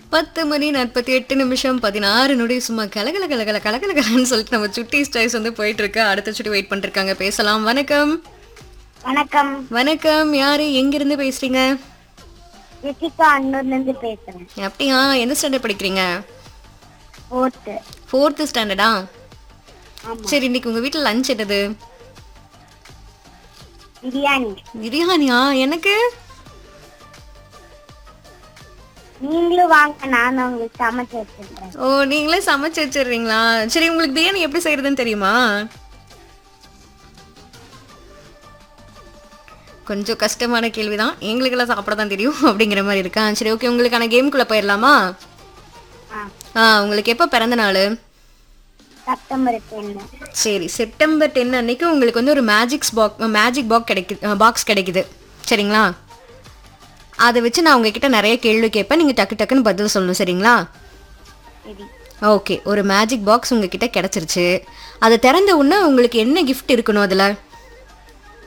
பத்து மணி நாற்பத்தி எட்டு நிமிஷம் பதினாறு நொடி சும்மா கலகல கலகல கலகல கலன்னு சொல்லிட்டு நம்ம சுட்டி ஸ்டைஸ் வந்து போயிட்டு இருக்கு அடுத்த சுட்டி வெயிட் பண்ணிருக்காங்க பேசலாம் வணக்கம் வணக்கம் வணக்கம் யாரு எங்க இருந்து பேசுறீங்க ரித்திகா அன்னூர்ல இருந்து பேசுறேன் அப்படியா எந்த ஸ்டாண்டர்ட் படிக்கிறீங்க ஃபோர்த்து ஃபோர்த்து ஸ்டாண்டர்டா ஆமா. சரி இன்னைக்கு உங்க வீட்ல லஞ்ச் என்னது பிரியாணி பிரியாணியா எனக்கு நீங்களும் வாங்க நானும் உங்களுக்கு சமைச்சு வச்சிருக்கேன் ஓ நீங்களே சமைச்சு வச்சிடுறீங்களா சரி உங்களுக்கு பிரியாணி எப்படி செய்யறதுன்னு தெரியுமா கொஞ்சம் கஷ்டமான கேள்விதான் எங்களுக்கெல்லாம் சாப்பிட தான் தெரியும் அப்படிங்கிற மாதிரி இருக்கா சரி ஓகே உங்களுக்கான கேம்குள்ளே போயிடலாமா ஆ ஆ உங்களுக்கு எப்போ பிறந்த நாள் செப்டம்பர் டென்னு சரி செப்டம்பர் டென் அன்னைக்கு உங்களுக்கு வந்து ஒரு மேஜிக்ஸ் பாக் மேஜிக் பாக் கிடைக்குது பாக்ஸ் கிடைக்குது சரிங்களா அதை வச்சு நான் உங்ககிட்ட நிறைய கேள்வி கேட்பேன் நீங்கள் டக்கு டக்குன்னு பதில் சொல்லணும் சரிங்களா சரி ஓகே ஒரு மேஜிக் பாக்ஸ் உங்ககிட்ட கிடச்சிருச்சு அதை திறந்த உடனே உங்களுக்கு என்ன கிஃப்ட் இருக்கணும் அதில்